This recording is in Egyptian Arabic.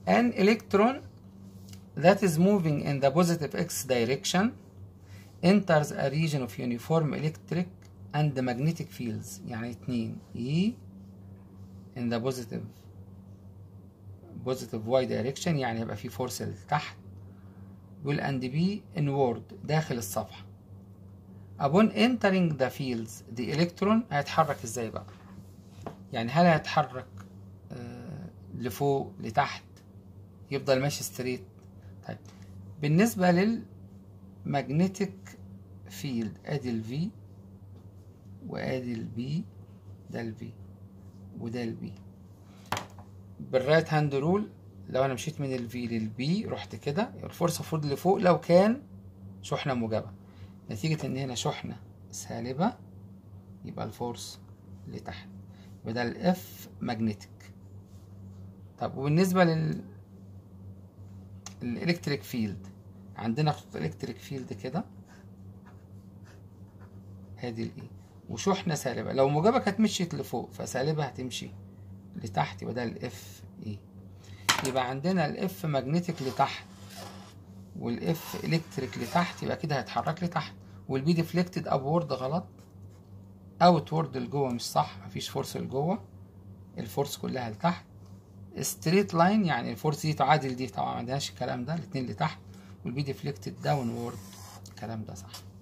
an electron that is moving in the positive x direction enters a region of uniform electric and magnetic fields يعني اتنين E in the positive positive y direction يعني يبقى في فورس لتحت بيقول and B inward داخل الصفحة upon entering the fields the electron هيتحرك ازاي بقى يعني هل هيتحرك آه لفوق لتحت يفضل ماشي ستريت طيب بالنسبة للمagnetic field ادي ال V وادي ال B ده ال V وده ال B بالرايت هاند رول لو انا مشيت من ال V لل B رحت كده الفورس المفروض لفوق لو كان شحنة موجبة نتيجة ان هنا شحنة سالبة يبقى الفورس لتحت يبقى ده الاف ماجنتيك طب وبالنسبة لل الالكتريك فيلد عندنا خطوط الكتريك فيلد كده ادي الاي وشحنة سالبة لو موجبة كانت مشيت لفوق فسالبة هتمشي لتحت يبقى ده الاف اي يبقى عندنا الاف ماجنتيك لتحت والاف الكتريك لتحت يبقى كده هيتحرك لتحت والبي ديفليكتد ابورد غلط اوتورد لجوه مش صح مفيش فورس لجوه الفورس كلها لتحت ستريت لاين يعني الفورس دي تعادل دي طبعا ما عندناش الكلام ده الاتنين لتحت والبي ديفليكتد داون وورد الكلام ده صح